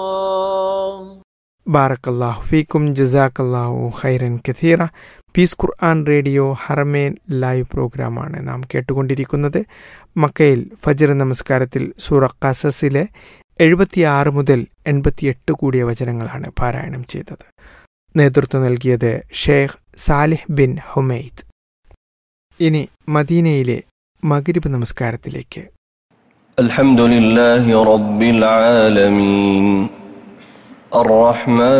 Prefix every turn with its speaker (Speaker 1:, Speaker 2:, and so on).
Speaker 1: الله
Speaker 2: ബാറക്കല്ലാഹു ഫീക്കും ജസാക്കല്ലാഹു ഖൈറൻ കഥീറ peace Quran radio Haramain live പ്രോഗ്രാമാണ് നാം കേട്ടുകൊണ്ടിരിക്കുന്നത് മക്കയിൽ ഫജർ നമസ്കാരത്തിൽ സൂറ ഖസസിലെ എഴുപത്തിയാറ് മുതൽ എൺപത്തിയെട്ട് കൂടിയ വചനങ്ങളാണ് പാരായണം ചെയ്തത് നേതൃത്വം നൽകിയത് ഷെയ്ഖ് സാലിഹ് ബിൻ ഹുമൈദ് ഇനി മദീനയിലെ മഗ്രിബ് നമസ്കാരത്തിലേക്ക്
Speaker 3: الحمد لله رب العالمين الرحمن